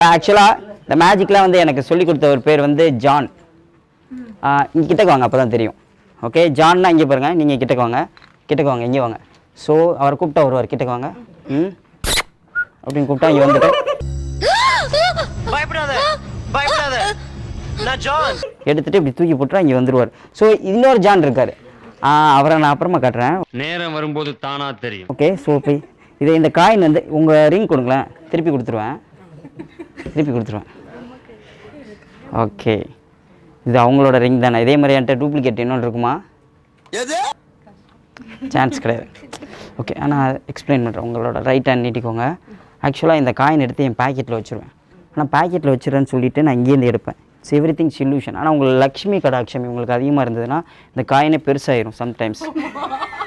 ஆக்சுவலாக இந்த மேஜிக்லாம் வந்து எனக்கு சொல்லி கொடுத்த ஒரு பேர் வந்து ஜான் இங்கே கிட்டக்கு வாங்க அப்போ தான் தெரியும் ஓகே ஜான்னா இங்கே பாருங்க நீங்கள் கிட்டக்கு வாங்க கிட்டக்கு வாங்க இங்கே வாங்க ஸோ அவர் கூப்பிட்டா வருவார் கிட்டக்கு வாங்க ம் அப்படின்னு கூப்பிட்டா இங்கே வந்துட்டு பயப்படாத பயப்படாத நான் ஜான் எடுத்துட்டு இப்படி தூக்கி போட்டுறா இங்கே வந்துருவார் ஸோ இன்னொரு ஜான் இருக்கார் அவரை நான் அப்புறமா காட்டுறேன் நேரம் வரும்போது தானா தெரியும் ஓகே ஸோ போய் இதை இந்த காயின் வந்து உங்கள் ரிங் கொடுங்களேன் திருப்பி கொடுத்துருவேன் திருப்பி கொடுத்துருவேன் ஓகே இது அவங்களோட ரிங் தானே இதே மாதிரி என்கிட்ட டூப்ளிகேட் இன்னொன்று இருக்குமா சான்ஸ் கிடையாது ஓகே நான் எக்ஸ்பிளைன் பண்ணுறேன் உங்களோட ரைட் ஹேண்ட் நீட்டிக்கோங்க ஆக்சுவலாக இந்த காயின் எடுத்து என் பாக்கெட்டில் வச்சுருவேன் ஆனால் பாக்கெட்டில் வச்சுருன்னு சொல்லிட்டு நான் இங்கேருந்து எடுப்பேன் இட்ஸ் எவ்ரி திங் சொல்யூஷன் ஆனால் உங்களுக்கு லக்ஷ்மி கடாட்சமி உங்களுக்கு அதிகமாக இருந்ததுன்னா இந்த காயினே பெருசாயிரும் சம்டைம்ஸ்